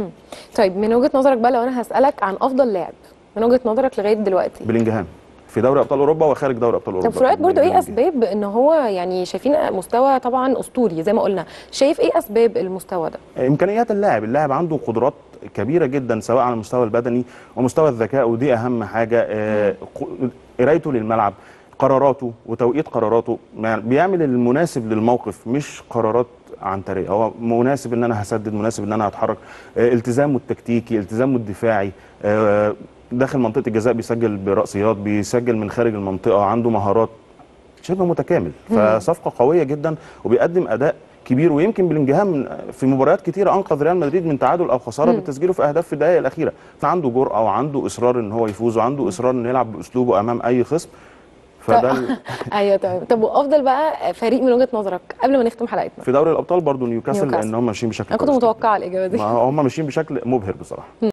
طيب من وجهه نظرك بقى لو انا هسالك عن افضل لاعب من وجهه نظرك لغايه دلوقتي بلينجهام في دوري ابطال اوروبا وخارج دوري ابطال اوروبا طب في رايك برضو ايه بلينجهام. اسباب ان هو يعني شايفين مستوى طبعا اسطوري زي ما قلنا شايف ايه اسباب المستوى ده امكانيات اللاعب اللاعب عنده قدرات كبيره جدا سواء على المستوى البدني ومستوى الذكاء ودي اهم حاجه آه، ق- قرايته للملعب قراراته وتوقيت قراراته ما- بيعمل المناسب للموقف مش قرارات عنتريه هو مناسب ان انا هسدد مناسب ان انا هتحرك آه، التزامه التكتيكي التزامه الدفاعي آه، داخل منطقه الجزاء بيسجل براسيات بيسجل من خارج المنطقه عنده مهارات شبه متكامل فصفقه قويه جدا وبيقدم اداء كبير ويمكن بلينجهام في مباريات كتيره انقذ ريال مدريد من تعادل او خساره بتسجيله في اهداف في الدقائق الاخيره فعنده جرأه وعنده اصرار ان هو يفوز وعنده اصرار انه يلعب باسلوبه امام اي خصم فده ال- ايوه تمام طب وافضل بقى فريق من وجهه نظرك قبل ما نختم حلقتنا في دوري الابطال برضو نيوكاسل نيوكاسل. لان هم ماشيين بشكل انا كنت كويس جداً. متوقعه الاجابه دي ما هم ماشيين بشكل مبهر بصراحه